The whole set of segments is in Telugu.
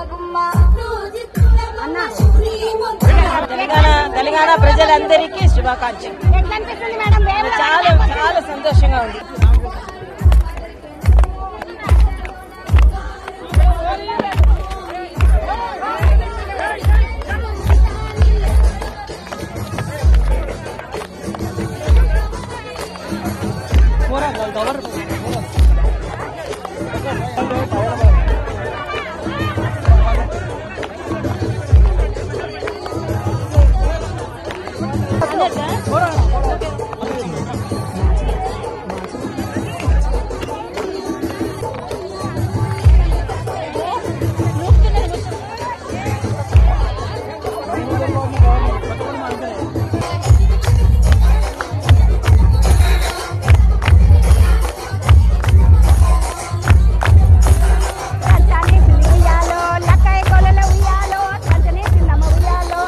తెలంగాణ తెలంగాణ ప్రజలందరికీ శుభాకాంక్షలు ఎట్లా అనిపిస్తుంది మేడం వేముల చాలా చాలా సంతోషంగా ఉంది కంచని పిల్లి ఉయ్యాలో లక్కయ్య కొలల ఉయ్యాలో కంచని చిన్నమ్మ ఉయ్యాలో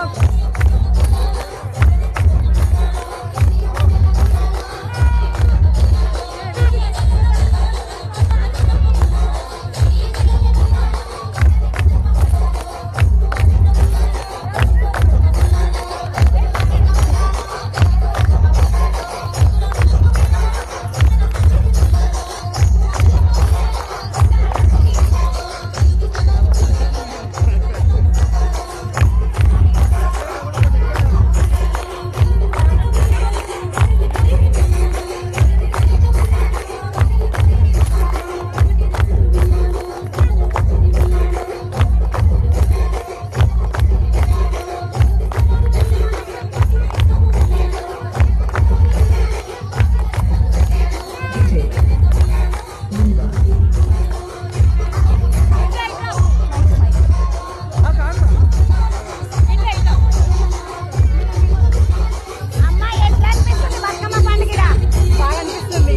అమ్మ ఎట్లా అనిపిస్తుంది బతుకమ్మ పండుగ బాగా అనిపిస్తుంది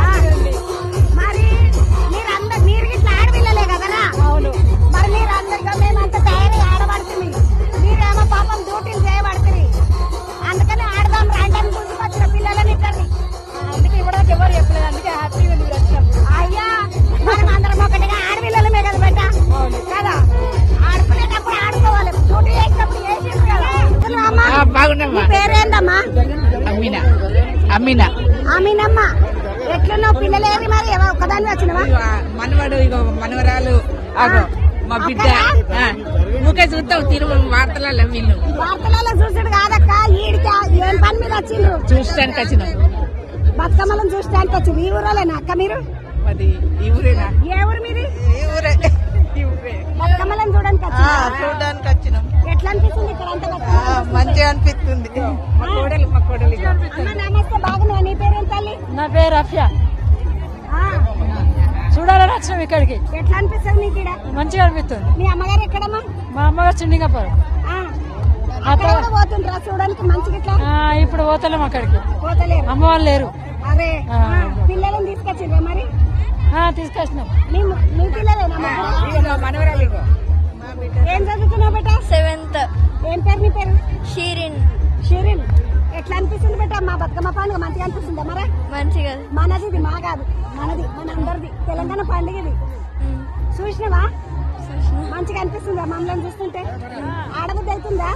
మరి మీరందరు మీరు ఇట్లా ఆడపిల్లలే కదనా అవును మరి మీరు అందరిగా మేమంతా తయారై ఆడబడుతుంది మీరేమో పాపం డ్యూటీలు చేయబడుతుంది అందుకని ఆడదాం రండి అని గుర్తుకొచ్చిన పిల్లలని ఇక్కడిని అందుకే ఇవ్వడానికి ఎవరు చెప్పలేదు అందుకే హ్యాపీగా మీరు వచ్చినాం అయ్యా మనం అందరం ఒకటిగా ఆడపిల్లలమే కదా బిడ్డ కదా ఆడుకునేటప్పుడు ఆడుకోవాలి డ్యూటీ చేసినప్పుడు చేసేది కదా అమ్మా బాగున్నామ్మా నీ పేరేందమ్మా అమ్మినా అమ్మినా ఆమెనమ్మ ఎట్లున్నావు పిల్లలేరి మరి ఎవ- ఒక్కదాన్ని వచ్చినవా ఇగో మనవడు ఇగో మనవరాలు అగో మా బిడ్డ ఆ, ఊకే చూద్దాం తిరుగు వార్తలలో వీళ్ళు వార్తలలో చూసాడు కాదక్క ఈడికి ఏం పని మీద వచ్చిండ్రు చూడటానికి వచ్చినాం బతుకమ్మలను చూసడానికి వచ్చింది ఈ ఊరోలేనా అక్క మీరు అది ఈ ఊరేనా ఏ ఊరు మీది ఈ ఊరే ఈ ఊరే బతుకమ్మలను చూడడానికి వచ్చిండ్రా? చూడడానికి వచ్చినాం ఎట్లా అనిపిస్తుంది ఇక్కడ అంత బతుకమ్మ మంచిగా అనిపిస్తుంది మా కోడలు మా కోడలు ఇగో. అమ్మ నమస్తే బాగున్నావా నీ పేరేం తల్లి నా పేరు అఫ్యా ఆ, చూడాలని వచ్చినాం ఇక్కడికి ఎట్లా అనిపిస్తుంది నీకు ఈడ మంచిగా అనిపిస్తుంది మీ అమ్మగారు ఎక్కడమ్మా మా అమ్మగారు చిండింగపురం ఆ, అక్కడ కూడా పోతుండ్రా చూడడానికి మంచిగా ఇట్లా ఆ, ఇప్పుడు పోతలేం అక్కడికి పోతలేరు అమ్మ వాళ్ళు లేరు అరే ఆ. ఆ, పిల్లలను తీసుకొచ్చిండ్రా మరి ఆ, తీసుకొచ్చినాం మీ మీ పిల్లలేనా ముగ్గురు? ఇగో మనవరాలు ఇగో ఏం చదువుతున్నావు బేట సెవెంత్ ఏం పేరు నీ పేరు షీరిన్ షిరిన్ ఎట్లా అనిపిస్తుంది బేట మా బతుకమ్మ పండుగ మంచిగా అనిపిస్తుందా మరే మంచిగా మనది ఇది మా కాదు మనది మన అందరిది తెలంగాణ పండుగ ఇది చూసినవా మంచిగా అనిపిస్తుందా మమ్మల్ని చూస్తుంటే ఆడబుద్ధి అవుతుందా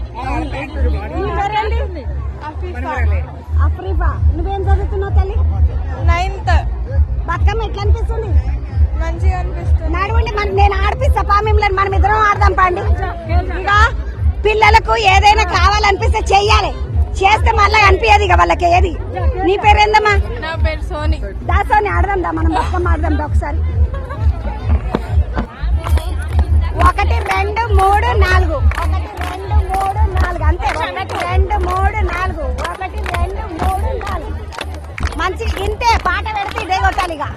నీ పేరేంటి? మనవరాలే అఫ్రీఫా నువ్వేం చదువుతున్నావు తల్లి నైన్త్ బతుకమ్మ ఎట్లా అనిపిస్తుంది మంచిగా అనిపిస్తుంది నడవండి మన నేను ఆడిపిస్తా పా మిమ్మల్ని మనం ఇద్దరం ఆడదాం పండి ఇక పిల్లలకు ఏదైనా కావాలనిపిస్తే చెయ్యాలి చేస్తే మళ్ళీ అనిపించదు ఇక వాళ్ళకి ఏది నీ పేరేందమ్మా నా పేరు సోని దాసోని ఆడదాం దా మనం బతుకమ్మ ఆడదాం దా ఒకసారి ఒకటి రెండు మూడు నాలుగు ఒకటి రెండు మూడు నాలుగు అంతే ఒకటి రెండు మూడు నాలుగు ఒకటి రెండు మూడు నాలుగు మంచి ఇంతే పాట పెడితే ఇదే కొట్టాలి ఇక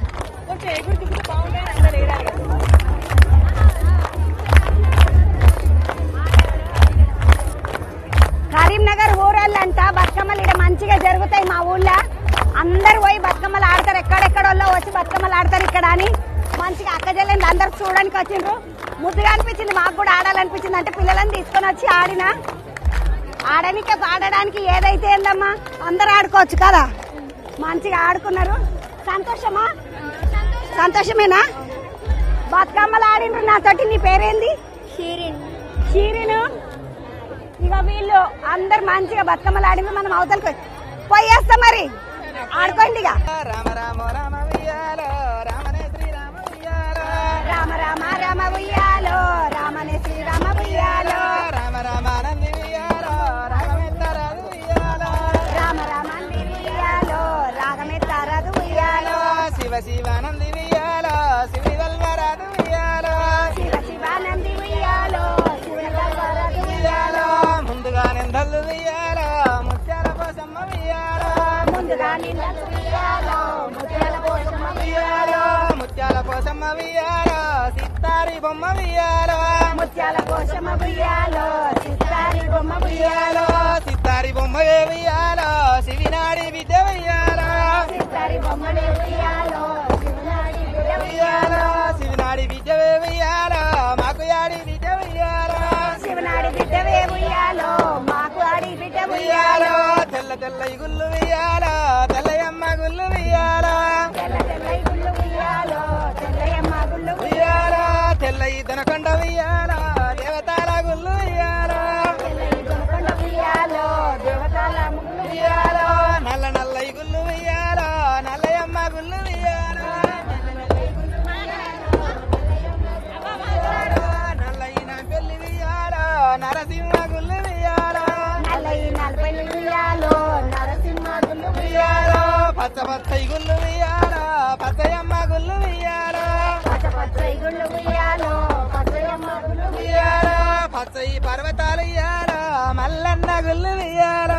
కరీంనగర్ ఊరోళ్ళంతా బతుకమ్మలు ఇక్కడ మంచిగా జరుగుతాయి మా ఊళ్ళో అందరు పోయి బతుకమ్మలు ఆడతారు ఎక్కడెక్కడోళ్ళో వచ్చి బతుకమ్మలు ఆడతారు ఇక్కడ అని మంచిగా అక్కజల్లని అందరు చూడడానికి వచ్చిండ్రు ముద్దుగా అనిపించింది మాకు కూడా ఆడాలనిపించింది అంటే పిల్లలని తీసుకొని వచ్చి ఆడినా ఆడనిక ఆడడానికి ఏదైతే ఏందమ్మా అందరు ఆడుకోవచ్చు కదా మంచిగా ఆడుకున్నారు సంతోషమా సంతోషమేనా బతుకమ్మలు ఆడిండ్రు నాతోటి నీ పేరేంది షీరిన్ షీరిను ఇక వీళ్ళు అందరు మంచిగా బతుకమ్మలు ఆడిండ్రు మనం అవతలకి పోయి- పోయేస్తాం మరి ఆడుకోండి ఇక రామ రామ రామ వియ్యాలో రామనే శ్రీరామ వియ్యాలో రామ రామ రామ ఉయ్యాలో రామనే శ్రీరామ ఉయ్యాలో రామ రామ నంది వియ్యాలో రాగమెత్తరాదు వియ్యాలో రామ రామ ఉయ్యాలో రాగమే తారదు ఉయ్యాలో శివ శివ నంది వియ్యాలో శివి వల్వరాదు వియ్యాలో శివ శివానంది ఉయ్యాలో శివుని గర్భరదు వియ్యాలో ముందుగా నిందలు వియ్యాలో ముత్యాల పోసమ్మ వియ్యాలో ముందుగా నిన్న ఉయ్యాలో ముత్యాల పోషమ్మ వియ్యాలో ముత్యాల పోసమ్మ వియ్యాలో సిత్తారి బొమ్మ వియ్యాలో ముత్యాల పోషమ్మ ఉయ్యాలో సిత్తారి బొమ్మ ఉయ్యాలో వియ్యాలో సిత్తారి బొమ్మ వియ్యాలో శివినాడి విద్య వియ్యాలో సిత్తారి బొమ్మనే ఉయ్యాలో శివనాడి బిడ్డ వియ్యాలో శివినాడి విద్య వియ్యాలో మాకు యాడి విద్య వియ్యాలో శివనాడి బిడ్డవే ఉయ్యాలో మాకు ఆడి బిడ్డ వియ్యాలో ఉయ్యాలో తెల్ల తెల్ల గుళ్ళు వియ్యాలో తెల్లయమ్మ గుళ్ళు వియ్యాలో తెల్ల తెల్ల గుళ్ళు ఉయ్యాలో తెల్లయమ్మ గుళ్ళు వియ్యాలో తెల్ల దనకొండ వియ్యాలో దేవతాల గుళ్ళు వియ్యాలో ఉయ్యాలో ఉయ్యాలో దేవతాల ముగ్గులు వియ్యాలో నల్ల నల్ల గుళ్ళు వియ్యాలో నల్లయమ్మ గుళ్ళు వియ్యాలో నల్లయిన పెళ్లి వియ్యాలో నరసింహ గుళ్ళు వియ్యాలో నల్లయి నలభై ఉయ్యాలో నరసింహ గుళ్ళు వియ్యాలో పచ్చ పచ్చ గుళ్ళు వియ్యాలో పచ్చయమ్మ గుళ్ళు వియ్యాలో పచ్చ పచ్చ గుళ్ళు ఉయ్యాలో పచ్చయమ్మ గుళ్ళు వియ్యాలో పచ్చయి పర్వతాలు ఇయ్యాలో మల్లన్న గుళ్ళు వియ్యాలో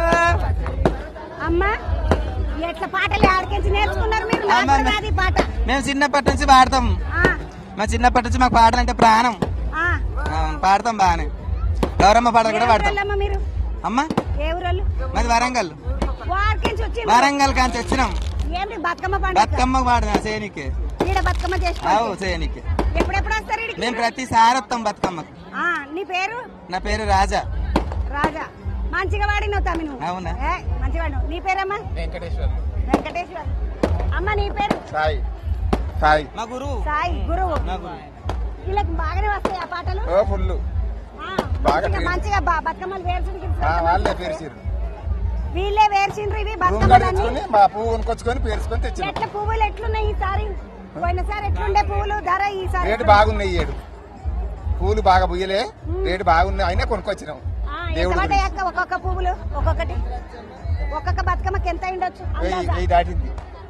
అమ్మ ఎట్లా పాటలు ఆడికించి నేర్చుకున్నారు మీరు నాకు అమ్మ, కూడా రాదు ఈ పాట మేము చిన్నప్పటి నుంచి పాడతాం ఆ, మా చిన్నప్పటి నుంచి మాకు పాటలంటే ప్రాణం ఆ. అవును, పాడతాం బాగానే గౌరమ్మ పాటలు కూడా ఏ పాడతాం ఊరోళ్ళమ్మ మీరు అమ్మ ఏ ఊరోళ్ళు మాది వరంగల్ వాడికించి వచ్చి వరంగల్ కాంచి వచ్చినాం ఏంటి బతుకమ్మ పండుగ బతుకమ్మ పాడదాం సేనికి ఈడ బతుకమ్మ అవు చేసుకో సేనికి ఎప్పుడెప్పుడు వస్తారు ఈడికి? మేము ప్రతిసారి వస్తాం బతుకమ్మకు ఆ నీ పేరు నా పేరు రాజా రాజా మంచిగా వాడినవు తమ్మి నువ్వు అవునా? ఏ, మంచిగా వాడినవు నీ పేరమ్మా వెంకటేశ్వర్ వెంకటేశ్వర్ అమ్మ నీ పేరు సాయి సాయి మా గురువు సాయి గురువు మా గురువు వీళ్ళకి బాగానే వస్తాయి ఆ పాటలు ఓ ఫుల్ ఆ, బాగా మంచిగా పేరు. మంచిగా బ- బతుకమ్మలు వేర్చుడికి వాళ్ళే పేర్చిర్రు వీళ్ళే వేర్చిండ్రు ఇవి రూమ్ బతుకమ్మలన్నీ తెచ్చుకొని మా పువ్వు కొనుక్కొచ్చుకొని పేర్చుకొని తెచ్చిన ఎట్ల పువ్వులు ఎట్లున్నాయి ఈసారి పోయినసారి ఎట్లుండే పువ్వులు ధర ఈసారి రేటు బాగున్నాయి ఈ ఏడు పూలు బాగా బుయ్యలే రేటు బాగున్నాయి అయినా కొనుక్కొచ్చినాం ఆ, ఎంత దేవుడు పడ్డాయి అక్క ఒక్కొక్క పువ్వులు ఒక్కొక్కటి ఒక్కొక్క బతుకమ్మకి ఎంత అయిండొచ్చు వెయ్యి అందాజా? వెయ్యి దాటింది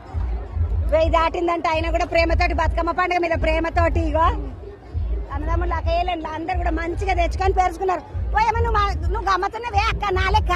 వెయ్యి దాటిందంటే ఆయన కూడా ప్రేమతోటి బతుకమ్మ పండుగ మీద ప్రేమతోటి ఇగో అన్నదమ్ములు అక్కయ్యలు అందరు కూడా మంచిగా తెచ్చుకొని పేర్చుకున్నారు పోయమ్మ నువ్వు మా- నువ్వు గమ్మతున్నవే అక్క నా లెక్క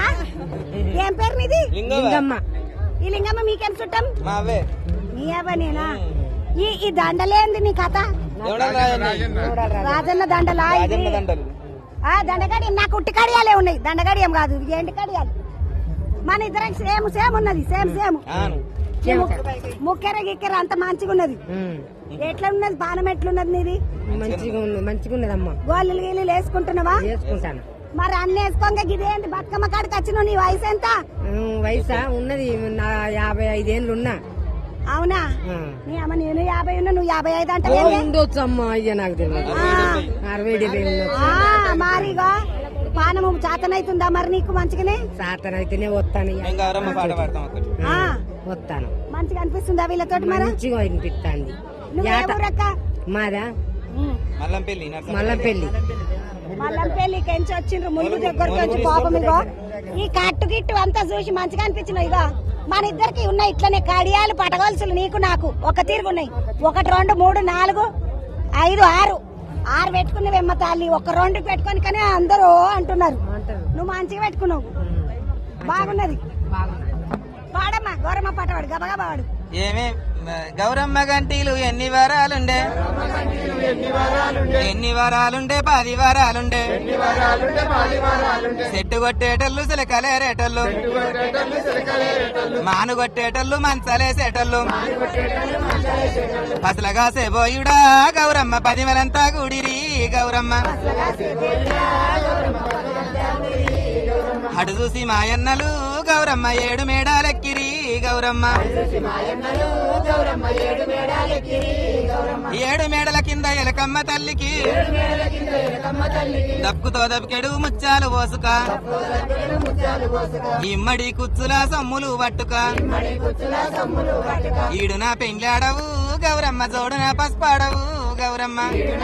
ఏం పేరు నీది లింగమ్మ ఈ లింగమ్మ మీకేం చుట్టం మా అవే నీ నేనా ఈ ఈ దండలేంది నీ కథ ఎవడన్నా రాజన్న రాజన్న దండలా ఇది? రాజన్న దండలు ఆ దండగాడి నాకు ఉట్టి కడియాలే ఉన్నాయి దండగాడి ఏం కాదు ఇది ఏంటి కడియాలి మన ఇద్దరం సేమ్ సేమ్ ఉన్నది సేమ్ సేమ్ అవును ముక్కెర గిక్కెర అంత మంచిగా ఉన్నది ఎట్లా ఉన్నది పానం ఎట్లున్నది నీది మంచిగా ఉంది మంచిగా ఉన్నదమ్మా గోళ్ళు గీళ్ళు వేసుకుంటున్నావా చేసుకుంటాను మరి అన్ని వేసుకోగా ఇదేంటి బతుకమ్మ కాడికి వచ్చినావు నీ వయసు ఎంత ఉమ్, వయసా ఉన్నది నా యాభై ఐదేళ్ళు ఉన్నా అవునా ఆ. నీ అమ్మ నేను యాభై ఉన్నా నువ్వు యాభై ఐదు అంటే ఉండొచ్చు అమ్మా అయ్యా నాకు తెలియదు అరవై డెబ్బై ఉండొచ్చు మారిగా పానము చాతనైతుందా మరి నీకు మంచిగానే సాతన అయితేనే వస్తాను ఇక. మేము గౌరమ్మ పాట పాడతాం ఒకటి ఆ, వస్తాను మంచిగా అనిపిస్తుందా వీళ్ళతోటి మరి మంచిగా అనిపిస్తుంది నువ్వు ఏ ఊరక్క మాదా మల్లంపల్లి నరసింహ మల్లంపల్లి మల్లంపల్లి కెంచి వచ్చిండ్రు ములుగు దగ్గరకు వచ్చి పాపం ఇగో ఈ కట్టు గిట్టు అంతా చూసి మంచిగా అనిపించిన ఇగో మన ఇద్దరికి ఉన్నాయి ఇట్లనే కడియాలు పటగొలుసులు నీకు నాకు ఒక తీరుగు ఉన్నాయి ఒకటి రెండు మూడు నాలుగు ఐదు ఆరు ఆరు పెట్టుకున్నవేమ్మ తల్లి ఒక రెండు పెట్టుకొని కానీ అందరూ అంటున్నారు నువ్వు మంచిగా పెట్టుకున్నావు బాగున్నది పాడమ్మా గౌరమ్మ పాట పాడు గబగబా పాడు ఏమే గౌరమ్మ గంటీలు ఎన్ని వరాలుండే ఎన్ని వరాలుండే పది వరాలుండే సెట్టు కొట్టేటల్లు సిలకలేరేటల్లు మాను కొట్టేటల్లు మంచలేసేటల్లు పసలగా సేబోయుడా గౌరమ్మ పదిమలంతా గుడిరి గౌరమ్మ అటు చూసి మాయన్నలు గౌరమ్మ ఏడు మేడాలెక్కిరి గౌరమ్మ ఏడు మేడల కింద ఎలకమ్మ తల్లికి దప్పుతో దప్పికెడు ముచ్చాలు పోసుక ఇమ్మడి కుచ్చుల సొమ్ములు పట్టుక ఈడు నా పెండ్లాడవు గౌరమ్మ జోడు నా పసుపాడవు గౌరమ్మ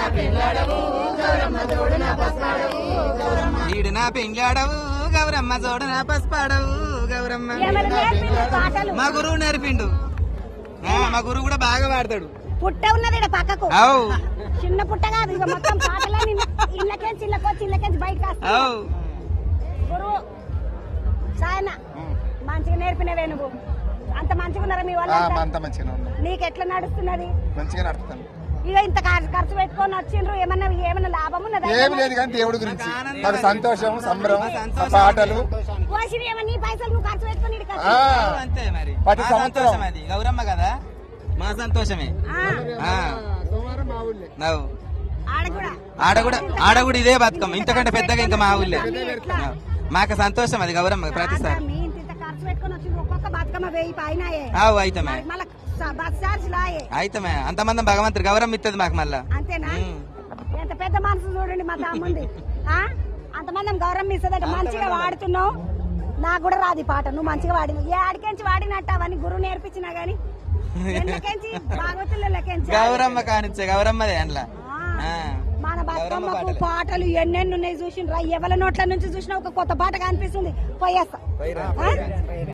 ఈడు నా పెండ్లాడవు గౌరమ్మ జోడు నా పసుపాడవు గౌరమ్మ ఏమైనా నేర్పిండు పాటలు మా గురువు నేర్పిండు ఆ, మా గురువు కూడా బాగా పాడతాడు పుట్ట ఉన్నది ఈడ పక్కకు అవు చిన్న పుట్ట కాదు ఇక మొత్తం పాటలని ఇళ్ళకేంచి ఇళ్ళకొచ్చి ఇళ్ళకేంచి బయటకు వస్తా అవు గురువు సాయన మంచిగా నేర్పినవే నువ్వు అంత మంచిగా ఉన్నారా మీ ఆ, వాళ్ళు మా అంతా మంచిగా ఉన్నాం నీకు ఎట్లా నడుస్తున్నది మంచిగా నడుపుతాను ఇక ఇంత ఖర్చు ఖర్చు పెట్టుకొని వచ్చిండ్రు ఏమన్నా ఏమన్నా లాభం ఉన్నదా ఏమి లేదు కానీ దేవుడి గురించి మాకు సంతోషం సంబరం ఆ పాటలు పోసిరి ఏమన్నా నీ పైసలు నువ్వు ఖర్చు పెట్టుకొని ఈడికి వచ్చి. ఆ, అంతే మరి ప్రతి మా సంవత్సరం. సంతోషం అది గౌరమ్మ కదా మా సంతోషమే ఆ, ఆ. నవ్వు. ఆడ కూడా ఆడ కూడా ఆడ కూడా ఇదే బతుకమ్మ ఇంతకంటే పెద్దగా ఇంకా మా ఊళ్ళే నవ్వు. మాకు సంతోషం అది గౌరమ్మ ప్రతిసారి మీ ఇంత ఇంత ఖర్చు పెట్టుకొని వచ్చిండ్రు ఒక్కొక్క బతుకమ్మ వెయ్యి పైనాయే ఆవు అయితమే మళ్ళీ బస్ ఛార్జ్ లాయే అయితమే అంతమంది భగవంతుడు గౌరమ్మ ఇస్తుంది మాకు మళ్ళా అంతేనా ఉమ్. ఎంత పెద్ద మనసు చూడండి మా తమ్ముంది ఆ? అంతమంది గౌరవం ఇస్తుందట మంచిగా వాడుతున్నావు నాకు కూడా రాదు ఈ పాట నువ్వు మంచిగా వాడినావు ఏ ఆడికెంచి వాడినట్టు అవన్నీ గురువు నేర్పించినా గానీ ఎందుకెంచి భాగవతులకెంచి గౌరమ్మ కానిచ్చే గౌరమ్మదే అందులో ఆ. మన బతుకమ్మకు పాటలు ఎన్నెన్ని ఉన్నాయి చూసిండ్రా ఎవరి నోట్ల నుంచి చూసినా ఒక కొత్త పాట కనిపిస్తుంది పోయేస్తా ఆ?